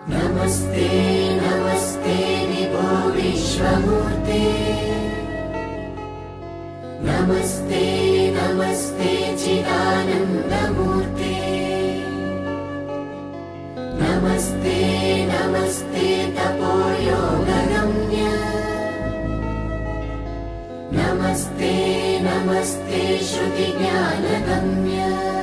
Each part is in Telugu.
नमस्ते नमस्ते विभो विश्वमूर्ते नमस्ते नमस्ते चिदानन्दमूर्ते नमस्ते नमस्ते तपोयोगगम्य नमस्ते नमस्ते श्रुतिज्ञानगम्य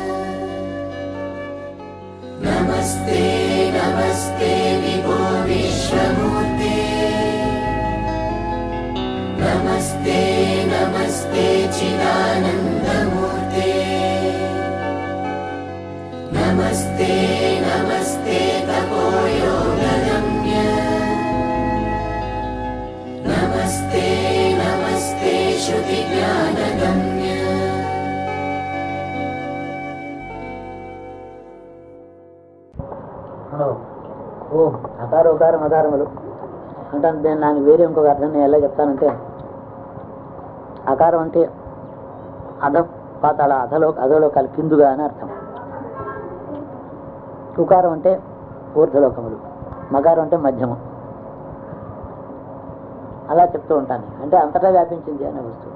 नमस्ते नमस्ते विभो विश्वमूर्ते नमस्ते नमस्ते चिदानन्दमूर्ते नमस्ते नमस्ते तपोयोगगम्य नमस्ते नमस्ते श्रुतिज्ञानगम्य ఓ ఓం అకార ఉకార మదారములు అంటే నేను నాకు వేరే ఇంకొక అర్థం నేను ఎలా చెప్తానంటే అకారం అంటే అధం పాతాళ అధలో అధోలోకాలు కిందుగా అని అర్థం ఉకారం అంటే ఊర్ధలోకములు మకారం అంటే మధ్యమం అలా చెప్తూ ఉంటాను అంటే అంతటా వ్యాపించింది అనే వస్తువు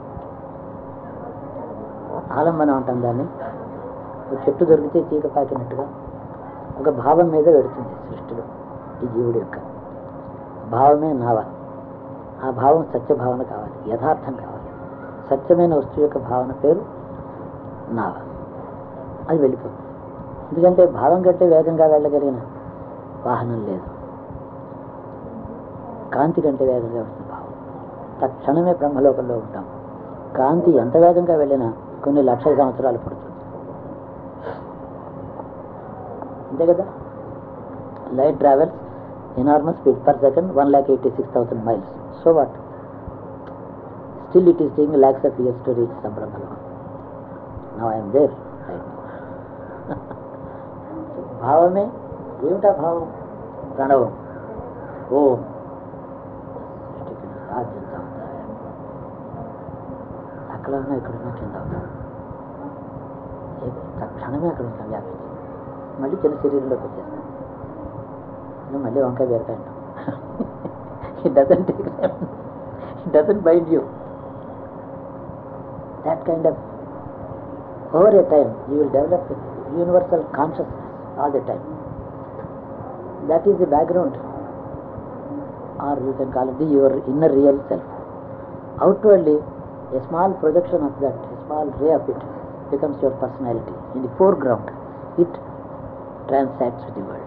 ఆలంబనం అంటాం దాన్ని ఒక చెట్టు దొరికితే చీక పాకినట్టుగా ఒక భావం మీద పెడుతుంది సృష్టిలో ఈ జీవుడి యొక్క భావమే నావ ఆ భావం సత్యభావన కావాలి యథార్థం కావాలి సత్యమైన వస్తువు యొక్క భావన పేరు నావ అది వెళ్ళిపోతుంది ఎందుకంటే భావం కంటే వేగంగా వెళ్ళగలిగిన వాహనం లేదు కాంతి కంటే వేగంగా వెళ్తుంది భావం తక్షణమే బ్రహ్మలోకంలో ఉంటాం కాంతి ఎంత వేగంగా వెళ్ళినా కొన్ని లక్షల సంవత్సరాలు పడుతుంది అంతే కదా light travels enormous speed per second one lakh eighty six thousand miles so what still it is taking lakhs of years to reach సంబ్రహ్మలో నవ్ ఐఎమ్ దేర్ రైట్ భావమే ఏమిటా భావం ప్రణవం ఓం సృష్టికి రాజ్యం సముదాయ అక్కడ ఉన్నా ఇక్కడ ఉన్నా కింద ఉన్నా ఏ- తక్షణమే అక్కడ ఉంటాం వ్యాపించి మళ్ళీ చిన్న శరీరంలోకి వచ్చేస్తాం ఇంకా మళ్ళీ వంకాయ బీరకాయ అంటాం it doesn't it doesn't bind you that kind of over a time you will develop a universal consciousness all the time that is the background or you can call it the your inner real self outwardly a small projection of that a small ray of it becomes your personality in the foreground it transacts with the world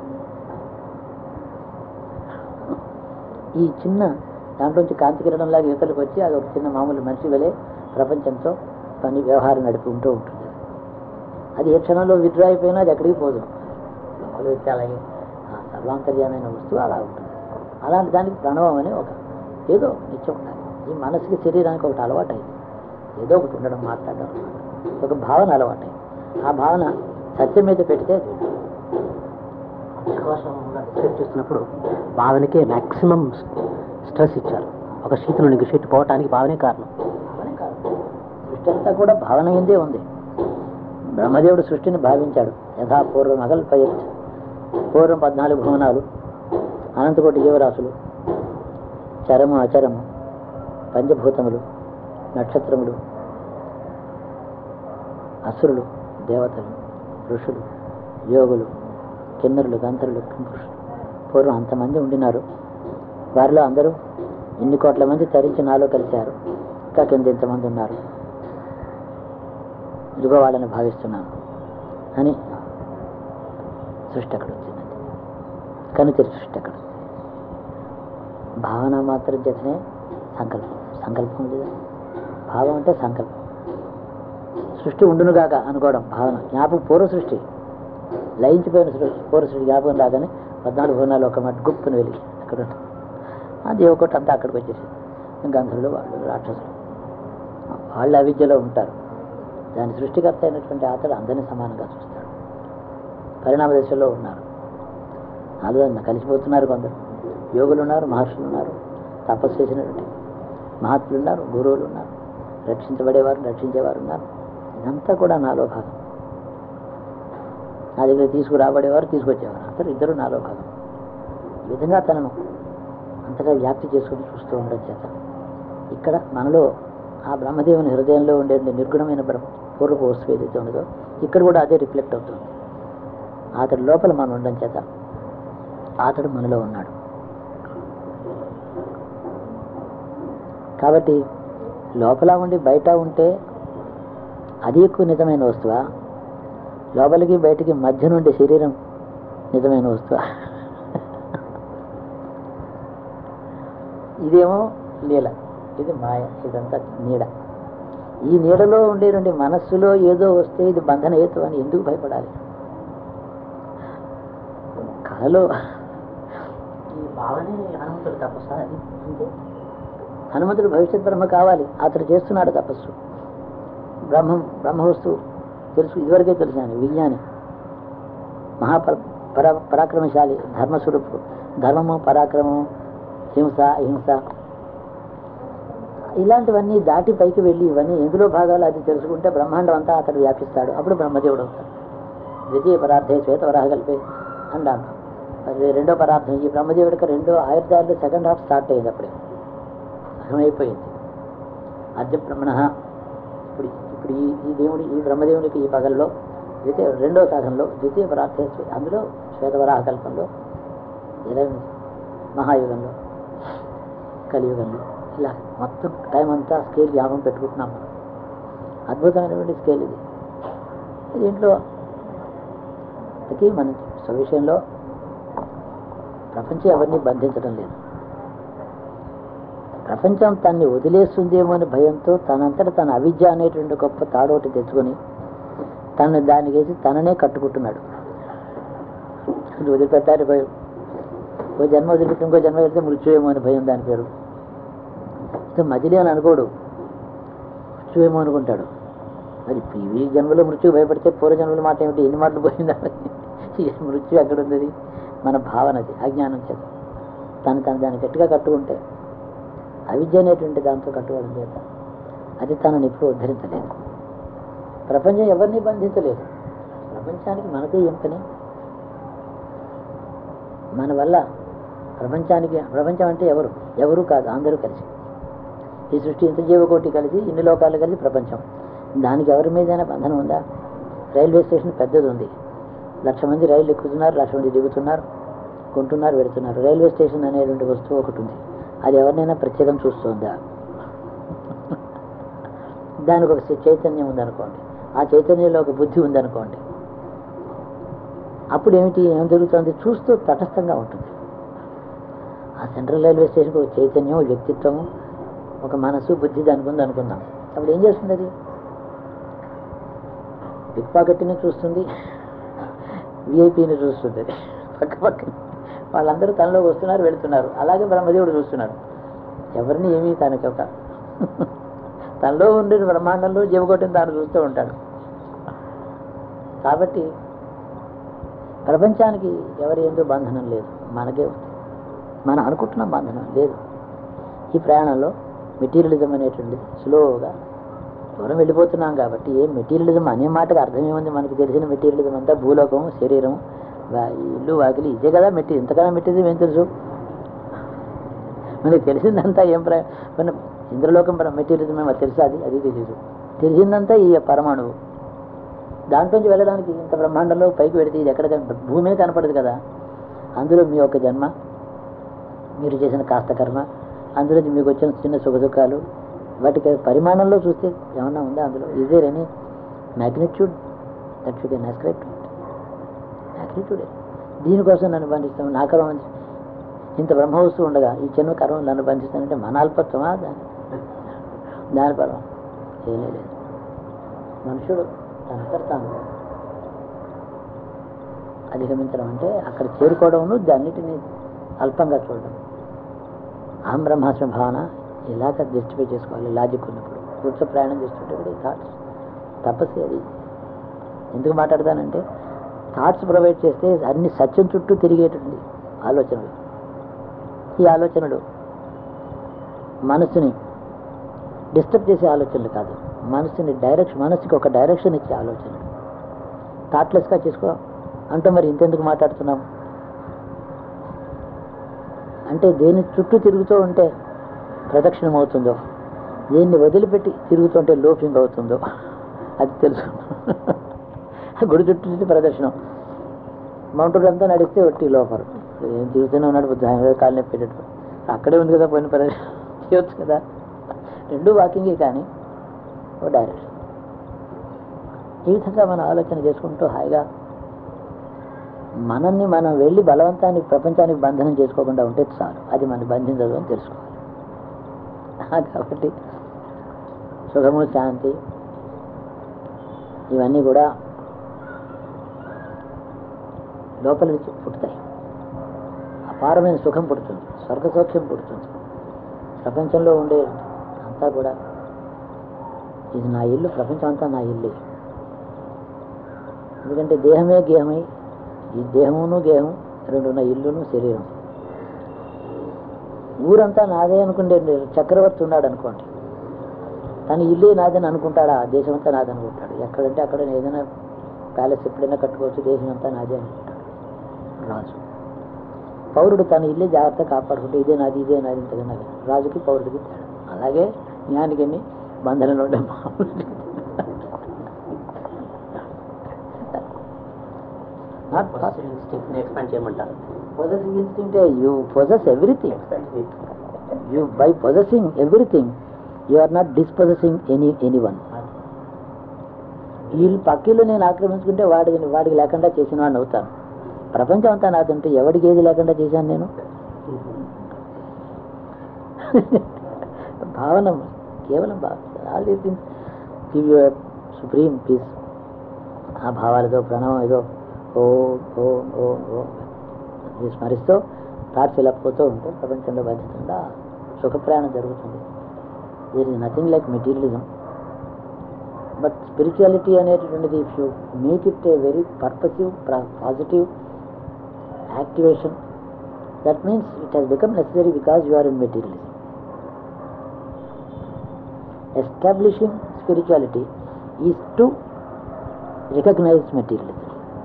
ఈ చిన్న దాంట్లోంచి కాంతి కిరణంలాగా యువతలకు వచ్చి అది ఒక చిన్న మామూలు మనిషి వలె ప్రపంచంతో పని వ్యవహారం నడుపుకుంటూ ఉంటుంది అది ఏ క్షణంలో విడ్రా అయిపోయినా అది ఎక్కడికి పోదు లోపల వ్యక్తి అలాగే ఆ సర్వాంతర్యమైన వస్తువు అలా ఉంటుంది అలాంటి దానికి ప్రణవం అని ఒక ఏదో నిత్యం ఉండాలి ఈ మనసుకి శరీరానికి ఒకటి అలవాటు అయింది ఏదో ఒకటి ఉండడం మాట్లాడడం అన్నమాట. ఒక భావన అలవాటు ఆ భావన సత్యం మీద పెడితే అది రీసెర్చ్ చేస్తున్నప్పుడు భావనకే మ్యాక్సిమం స్ట్రెస్ ఇచ్చారు ఒక శీతలు నెగిషియేట్ పోవటానికి భావనే కారణం భావనే కాదు సృష్టి అంతా కూడా భావన ఎందే ఉంది బ్రహ్మదేవుడు సృష్టిని భావించాడు యథా పూర్వం అగల్పయత్ పూర్వం పద్నాలుగు భువనాలు అనంతకోటి జీవరాశులు చరము అచరము పంచభూతములు నక్షత్రములు అసురులు దేవతలు ఋషులు యోగులు కిన్నరులు గంధర్వులు కింపురుషులు పూర్వం అంతమంది ఉండినారు వారిలో అందరూ ఇన్ని కోట్ల మంది తరించి నాలో కలిశారు ఇంకా కింద ఇంతమంది ఉన్నారు ఇదిగో వాళ్ళని భావిస్తున్నాను అని సృష్టి అక్కడ వచ్చింది కనుతిరి సృష్టి అక్కడ ఉంది. భావన మాత్రం చేతనే సంకల్పం సంకల్పం లేదా భావం అంటే సంకల్పం సృష్టి ఉండునుగాక అనుకోవడం భావన జ్ఞాపకం పూర్వ సృష్టి లయించిపోయిన సృష్టి పూర్వ సృష్టి జ్ఞాపకం రాగానే పద్నాలుగు భవనాలు ఒక మట్టి గుప్పును వెలిగి అక్కడ ఉంటుంది అది ఒకటి అంతా అక్కడికి వచ్చేసింది గంధర్వులు వాళ్ళు రాక్షసులు వాళ్ళు అవిద్యలో ఉంటారు దాని సృష్టికర్త అయినటువంటి అతడు అందరినీ సమానంగా చూస్తాడు పరిణామ దశలో ఉన్నారు నాలుగు కలిసిపోతున్నారు కొందరు యోగులు ఉన్నారు మహర్షులు ఉన్నారు తపస్సు చేసినటువంటి మహాత్ములు ఉన్నారు గురువులు ఉన్నారు రక్షించబడేవారు రక్షించేవారు ఉన్నారు ఇదంతా కూడా నాలో భాగం నా దగ్గర తీసుకురాబడేవారు తీసుకొచ్చేవారు అందరూ ఇద్దరు నాలో భాగం ఈ విధంగా తనను అంతగా వ్యాప్తి చేసుకుని చూస్తూ ఉండడం చేత ఇక్కడ మనలో ఆ బ్రహ్మదేవుని హృదయంలో ఉండే నిర్గుణమైన బ్రహ్మ పూర్వపు వస్తువు ఏదైతే ఉన్నదో ఇక్కడ కూడా అదే రిఫ్లెక్ట్ అవుతుంది అతడి లోపల మనం ఉండడం చేత అతడు మనలో ఉన్నాడు కాబట్టి లోపల ఉండి బయట ఉంటే అది ఎక్కువ నిజమైన వస్తువా లోపలికి బయటికి మధ్య నుండి శరీరం నిజమైన వస్తువా ఇదేమో లీల ఇది మాయ ఇదంతా నీడ ఈ నీడలో ఉండేటువంటి మనస్సులో ఏదో వస్తే ఇది బంధన హేతు అని ఎందుకు భయపడాలి కళలో ఈ భావనే హనుమంతుడు తపస్సు అది అంతే హనుమంతుడు భవిష్యత్ బ్రహ్మ కావాలి అతడు చేస్తున్నాడు తపస్సు బ్రహ్మం బ్రహ్మ వస్తువు తెలుసు ఇదివరకే తెలుసు ఆయన విజ్ఞాని మహాపర పరా పరాక్రమశాలి ధర్మస్వరూపుడు ధర్మము పరాక్రమము హింస అహింస ఇలాంటివన్నీ దాటి పైకి వెళ్ళి ఇవన్నీ ఎందులో భాగాలు అది తెలుసుకుంటే బ్రహ్మాండం అంతా అతడు వ్యాపిస్తాడు అప్పుడు బ్రహ్మదేవుడు అవుతాడు ద్వితీయ పదార్థే శ్వేతవరాహ కలిపే అంటాను మరి రెండో పదార్థం ఈ బ్రహ్మదేవుడికి రెండో ఆయుర్దాలు సెకండ్ హాఫ్ స్టార్ట్ అయింది అప్పుడే అర్థమైపోయింది అద్య బ్రహ్మణ ఇప్పుడు ఇప్పుడు ఈ ఈ దేవుడి ఈ బ్రహ్మదేవునికి ఈ పగల్లో ద్వితీయ రెండో సాధనలో ద్వితీయ పరార్థ అందులో శ్వేతవరాహ కల్పంలో ఇరవై మహాయుగంలో కలియుగంలో ఇలా మొత్తం టైం అంతా స్కేల్ జ్ఞాపకం పెట్టుకుంటున్నాం మనం అద్భుతమైనటువంటి స్కేల్ ఇది దీంట్లో ఇంతకీ మన స్వవిషయంలో ప్రపంచం ఎవరిని బంధించడం లేదు ప్రపంచం తన్ని వదిలేస్తుందేమో అని భయంతో తనంతట తన అవిద్య అనేటువంటి గొప్ప తాడోటి తెచ్చుకొని తను దానికి వేసి తననే కట్టుకుంటున్నాడు ఇది వదిలిపెట్టాలి భయం ఓ జన్మ వదిలిపెట్టి ఇంకో జన్మ పెడితే మృత్యువేమో అని భయం దాని పేరు ఇది మజిలీ అని అనుకోడు మృత్యువేమో అనుకుంటాడు మరి ఇప్పుడు ఈ జన్మలో మృత్యు భయపడితే పూర్వ జన్మల మాట ఏమిటి ఎన్ని మాటలు పోయిందా ఈ మృత్యు ఎక్కడ ఉంది మన భావనది అజ్ఞానం చేత తను తను దాన్ని గట్టిగా కట్టుకుంటే అవిద్య అనేటువంటి దాంతో కట్టుకోవడం చేత అది తనని ఎప్పుడూ ఉద్ధరించలేదు ప్రపంచం ఎవరిని బంధించలేదు ప్రపంచానికి మనకే ఏం పని మన వల్ల ప్రపంచానికి ప్రపంచం అంటే ఎవరు ఎవరు కాదు అందరూ కలిసి ఈ సృష్టి ఇంత జీవకోటి కలిసి ఇన్ని లోకాలు కలిసి ప్రపంచం దానికి ఎవరి మీదైనా బంధనం ఉందా రైల్వే స్టేషన్ పెద్దది ఉంది లక్ష మంది రైలు ఎక్కుతున్నారు లక్ష మంది దిగుతున్నారు కొంటున్నారు పెడుతున్నారు రైల్వే స్టేషన్ అనేటువంటి వస్తువు ఒకటి ఉంది అది ఎవరినైనా ప్రత్యేకం చూస్తుందా దానికి ఒక చైతన్యం ఉందనుకోండి ఆ చైతన్యంలో ఒక బుద్ధి ఉందనుకోండి అప్పుడు ఏమిటి ఏం జరుగుతుంది చూస్తూ తటస్థంగా ఉంటుంది ఆ సెంట్రల్ రైల్వే స్టేషన్కి ఒక చైతన్యం ఒక వ్యక్తిత్వము ఒక మనసు బుద్ధి దానికి ఉంది అనుకుందాం అప్పుడు ఏం చేస్తుంది అది పిక్ పాకెట్ని చూస్తుంది విఐపిని చూస్తుంది అది పక్క పక్క వాళ్ళందరూ తనలోకి వస్తున్నారు వెళుతున్నారు అలాగే బ్రహ్మదేవుడు చూస్తున్నాడు ఎవరిని ఏమీ తనకి ఒక తనలో ఉండే బ్రహ్మాండంలో జీవకోటిని తాను చూస్తూ ఉంటాడు కాబట్టి ప్రపంచానికి ఎవరి ఎందు బంధనం లేదు మనకే ఉంది మనం అనుకుంటున్న బంధనం లేదు ఈ ప్రయాణంలో మెటీరియలిజం అనేటువంటిది స్లోగా దూరం వెళ్ళిపోతున్నాం కాబట్టి ఏ మెటీరియలిజం అనే మాటకు అర్థం ఏముంది మనకు తెలిసిన మెటీరియలిజం అంతా భూలోకం శరీరం వా- ఈ ఇల్లు వాకిలి ఇదే కదా మెటీ ఇంతకన్నా మెటీరియల్ ఏం తెలుసు మనకి తెలిసిందంతా ఏం ప్ర మన ఇంద్రలోకం మెటీరియలిజం ఏమో తెలుసా అది అది తెలియదు తెలిసిందంతా ఈ పరమాణువు దాంట్లోంచి వెళ్ళడానికి ఇంత బ్రహ్మాండంలో పైకి పెడితే ఇది ఎక్కడ కన- భూమే కనపడదు కదా అందులో మీ యొక్క జన్మ మీరు చేసిన కాస్త కర్మ అందులో మీకు వచ్చిన చిన్న సుఖ దుఃఖాలు వాటికి పరిమాణంలో చూస్తే ఏమన్నా ఉందా అందులో is there any magnitude that you can ascribe మ్యాగ్నిట్యూడే దీనికోసం నన్ను బంధిస్తాం నా కర్మ బంధి- ఇంత బ్రహ్మ వస్తువు ఉండగా ఈ చిన్న కర్మ నన్ను బంధిస్తానంటే మన అల్పత్వమా దాని దాని పరం ఏమీ లేదు మనుషుడు తనంతట తాను అధిగమించడం అంటే అక్కడ చేరుకోవడంను దాన్నిటిని అల్పంగా చూడడం అహం బ్రహ్మాస్మి భావన ఇలాగ జస్టిఫై చేసుకోవాలి లాజిక్ ఉన్నప్పుడు కూర్చో ప్రయాణం చేస్తుంటే కూడా థాట్స్ తపస్సు అది ఎందుకు మాట్లాడతానంటే థాట్స్ ప్రొవైడ్ చేస్తే అన్ని సత్యం చుట్టూ తిరిగేటువంటి ఆలోచనలు ఈ ఆలోచనలు మనసుని డిస్టర్బ్ చేసే ఆలోచనలు కాదు మనసుని డైరెక్షన్ మనసుకి ఒక డైరెక్షన్ ఇచ్చే ఆలోచనలు థాట్లెస్గా చేసుకో అంటే మరి ఇంతెందుకు మాట్లాడుతున్నాం అంటే దేని చుట్టూ తిరుగుతూ ఉంటే ప్రదక్షిణం అవుతుందో దేన్ని వదిలిపెట్టి తిరుగుతుంటే లోపింగ్ అవుతుందో అది తెలుసు గుడి చుట్టూ తిరిగి ప్రదర్శనం మౌంట్ రోడ్ అంతా నడిస్తే ఒట్టి లోపరు ఏం తిరుగుతూనే ఉన్నాడు బుద్ధ ఆయన కాలు నొప్పేటట్టు అక్కడే ఉంది కదా పోయిన ప్రదర్శన చేయొచ్చు కదా రెండు వాకింగే కానీ ఓ డైరెక్షన్ ఈ విధంగా మనం ఆలోచన చేసుకుంటూ హాయిగా మనల్ని మనం వెళ్ళి బలవంతాన్ని ప్రపంచానికి బంధనం చేసుకోకుండా ఉంటే చాలు అది మన బంధించదు అని తెలుసుకోవాలి ఆ, కాబట్టి సుఖము శాంతి ఇవన్నీ కూడా లోపల నుంచి పుట్టుతాయి అపారమైన సుఖం పుడుతుంది స్వర్గ సౌఖ్యం పుడుతుంది ప్రపంచంలో ఉండే అంతా కూడా ఇది నా ఇల్లు ప్రపంచం అంతా నా ఇల్లే ఎందుకంటే దేహమే గేహమై ఈ దేహమును గేహం రెండు ఉన్న ఇల్లును శరీరం ఊరంతా నాదే అనుకుంటే చక్రవర్తి ఉన్నాడు అనుకోండి తన ఇల్లే నాదని అనుకుంటాడా ఆ దేశం అంతా నాది అనుకుంటాడు ఎక్కడంటే అక్కడ ఏదైనా ప్యాలెస్ ఎప్పుడైనా కట్టుకోవచ్చు దేశం అంతా నాదే అనుకుంటాడు రాజు పౌరుడు తన ఇల్లే జాగ్రత్త కాపాడుకుంటే ఇదే నాది ఇదే నాది ఇంతకన్నా లేదు. రాజుకి పౌరుడికి తేడా అలాగే జ్ఞానికి ఎన్ని బంధనలు ఉండే మామూలు నాట్ ఎక్స్పాండ్ చేయమంటారు possessing instinct you possess everything you by possessing everything you are not dispossessing any anyone వీళ్ళు పక్కీళ్ళు నేను ఆక్రమించుకుంటే వాడికి వాడికి లేకుండా చేసిన వాడిని అవుతాను ప్రపంచం అంతా నాదంటే ఎవడికి ఏది లేకుండా చేశాను నేను భావన కేవలం భావన all these things give you supreme peace ఆ భావాలతో ప్రణవం ఏదో ఓ ఓ ఓ ఓ ఇది స్మరిస్తూ థాట్స్ ఇలా పోతూ ఉంటే ప్రపంచంలో బాధ్యతగా సుఖ ప్రయాణం జరుగుతుంది there is nothing like materialism but spirituality అనేటటువంటిది if you make it a very purposive positive activation that means it has become necessary because you are in materialism establishing spirituality is to recognise materialism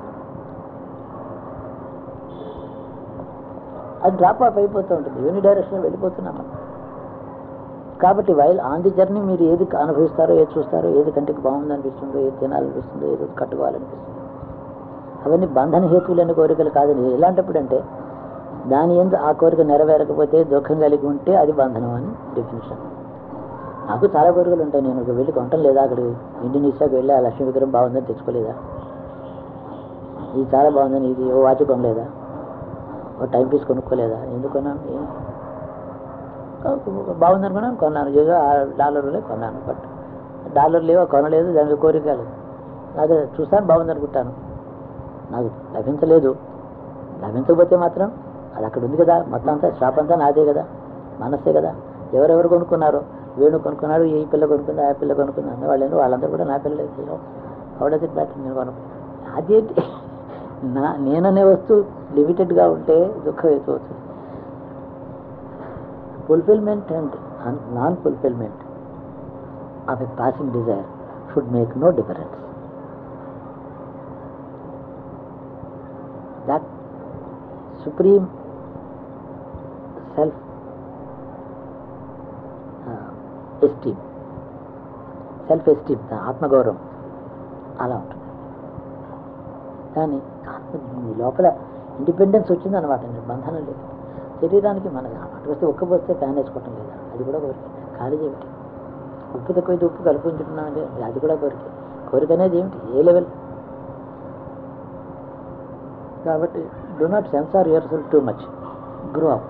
అది డ్రాప్ ఆఫ్ అయిపోతూ ఉంటుంది యూని డైరెక్షన్ వెళ్ళిపోతున్నాం మనం కాబట్టి వైల్ ఆన్ ది జర్నీ మీరు ఏది అనుభవిస్తారో ఏది చూస్తారో ఏది కంటికి బాగుంది అనిపిస్తుందో ఏది తినాలనిపిస్తుందో ఏది కట్టుకోవాలనిపిస్తుందో అవన్నీ బంధన హేతువులైన కోరికలు కాదని ఎలాంటప్పుడు అంటే దాని ఎందు ఆ కోరిక నెరవేరకపోతే దుఃఖం కలిగి ఉంటే అది బంధనం అని డెఫినేషన్ నాకు చాలా కోరికలు ఉంటాయి నేను ఒక వెళ్ళి కొనటం లేదా అక్కడికి ఇండోనేషియాకి వెళ్ళి ఆ లక్ష్మీ విగ్రహం బాగుందని తెచ్చుకోలేదా ఇది చాలా బాగుందని ఇది ఓ వాచ్ కొనలేదా ఓ టైం పీస్ కొనుక్కోలేదా ఎందుకు కొన్నాను ఏం? బాగుంది అనుకున్నాను కొన్నాను ఏదో ఆ డాలర్లే కొన్నాను బట్ డాలర్ లేవో కొనలేదు దాని మీద కోరిక లేదు నాకు చూస్తాను బాగుంది అనుకుంటాను నాకు లభించలేదు లభించకపోతే మాత్రం అది అక్కడ ఉంది కదా మొత్తం అంతా షాప్ అంతా నాదే కదా మనసే కదా ఎవరెవరు కొనుక్కున్నారో వేణు కొనుక్కున్నాడు ఈ పిల్ల కొనుక్కుంది ఆ పిల్ల కొనుక్కుంది అన్న వాళ్ళు వాళ్ళందరూ కూడా నా పిల్లలు అవడది బ్యాటర్ నేను కొనుక్కు అదేంటి నా నేననే వస్తువు లిమిటెడ్గా ఉంటే దుఃఖం ఎక్కువ అవుతుంది fulfillment and un- non-fulfillment of a passing desire should make no difference. That supreme self uh, esteem, self esteem, ఆత్మగౌరవం అలా ఉంటుంది కానీ ఆత్మ ఈ లోపల ఇండిపెండెన్స్ వచ్చిందనమాట బంధనం లేదు శరీరానికి మన అటు వస్తే ఉక్క పోస్తే ఫ్యాన్ వేసుకోవటం లేదా అది కూడా కోరిక ఖాళీ ఏమిటి ఉప్పు తక్కువైతే ఉప్పు కలుపు ఉంచుతున్నాం అంటే అది కూడా కోరిక కోరిక అనేది ఏమిటి ఏ లెవెల్ కాబట్టి do not censor yourself too much grow up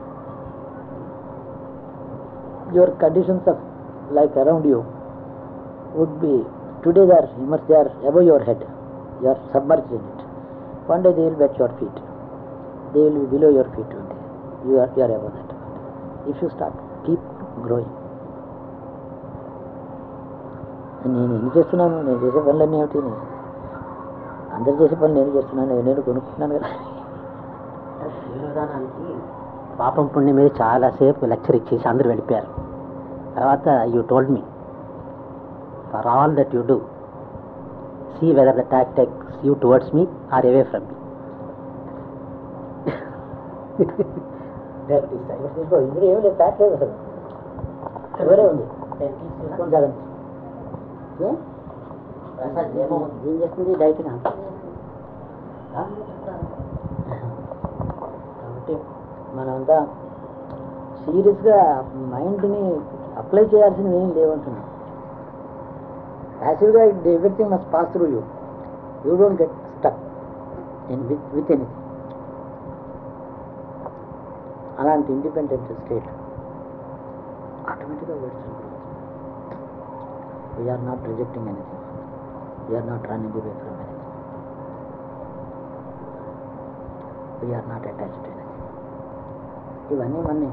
your conditions of like around you would be today they are immerse they are above your head you are submerged in it one day they will bet your feet they will be below your feet one day. You are, you are above that. If you start, keep growing. నేను ఎన్ని చేస్తున్నాను నేను చేసే పనులన్నీ ఏమిటి నేను అందరు చేసే పనులు నేను చేస్తున్నాను నేను కొనుక్కుంటున్నాను కదా వినోదానానికి పాపం పుణ్యం మీద చాలాసేపు లెక్చర్ ఇచ్చేసి అందరూ వెళ్ళిపోయారు తర్వాత you told me for all that you do see whether the talk takes you towards me or away from me diabetes ఇక్కడ తీసుకో ఇందులో ఏమి లేదు ఫ్యాట్ లేదు అసలు షుగరే ఉంది తీసుకొని తాగండి ఏ? ఏం చేస్తుంది డైట్ కాబట్టి మనమంతా సీరియస్గా మైండ్ని అప్లై చేయాల్సినవి ఏం లేవంటున్నాం ప్యాసివ్గా everything must pass through you you don't get stuck in with with anything అలాంటి ఇండిపెండెంట్ స్టేట్ ఆటోమేటిక్గా words we're not rejecting anything we're not running away from anything we're not attached anything ఇవన్నీ మన్ని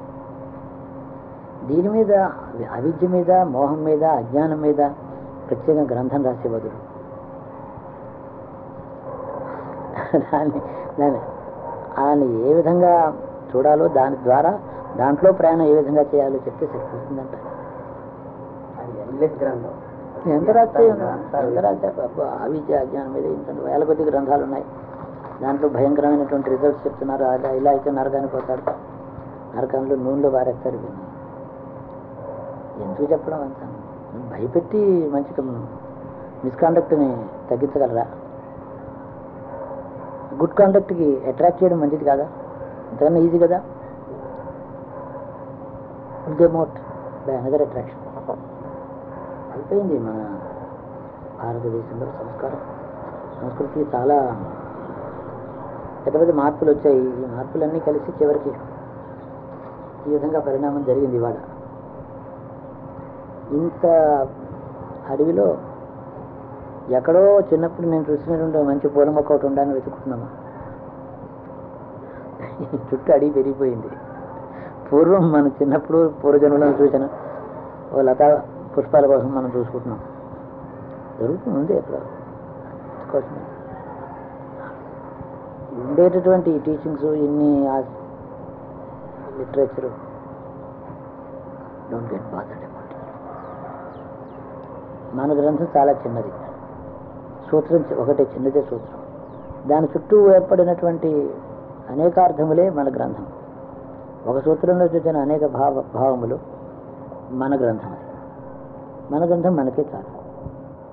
దీని మీద అవి- అవిద్య మీద మోహం మీద అజ్ఞానం మీద ప్రత్యేక గ్రంథం రాసే బదులు దాన్ని దాన్ని దాన్ని ఏ విధంగా చూడాలో దాని ద్వారా దాంట్లో ప్రయాణం ఏ విధంగా చేయాలో చెప్తే సరిపోతుందంట అది ఎండ్లెస్ గ్రంథం ఎంత రాస్తే ఎంత రాస్తే అబ్బా, అవిద్య అజ్ఞానం మీద ఇంత వేల కొద్ది గ్రంథాలు ఉన్నాయి దాంట్లో భయంకరమైనటువంటి రిజల్ట్స్ చెప్తున్నారు అలా ఇలా అయితే నరకానికి పోతాడు నరకంలో నూనెలో పారేస్తారు వీళ్ళు ఎందుకు చెప్పడం అంత భయపెట్టి మంచి మిస్కాండక్ట్ని తగ్గించగలరా గుడ్ కాండక్ట్కి అట్రాక్ట్ చేయడం మంచిది కాదా అంతకన్నా ఈజీ కదా మోట్ బై అనదర్ అట్రాక్షన్ అయిపోయింది మన భారతదేశంలో సంస్కారం సంస్కృతి చాలా పెద్ద పెద్ద మార్పులు వచ్చాయి ఈ మార్పులన్నీ కలిసి చివరికి ఈ విధంగా పరిణామం జరిగింది ఇవాళ ఇంత అడవిలో ఎక్కడో చిన్నప్పుడు నేను చూసినటువంటి మంచి పూల మొక్క ఒకటి ఉండాలని వెతుకుంటున్నామా చుట్టూ అడిగి పెరిగిపోయింది పూర్వం మన చిన్నప్పుడు పూర్వజన్మలను చూసిన ఓ లతా పుష్పాల కోసం మనం చూసుకుంటున్నాం జరుగుతుంది అక్కడ కోసమే ఉండేటటువంటి టీచింగ్స్ ఇన్ని literature don't get bothered about మన గ్రంథం చాలా చిన్నది సూత్రం చి- ఒకటే చిన్నదే సూత్రం దాని చుట్టూ ఏర్పడినటువంటి అనేకార్థములే మన గ్రంథం ఒక సూత్రంలో చూసిన అనేక భావ భావములు మన గ్రంథం అది మన గ్రంథం మనకే చాలు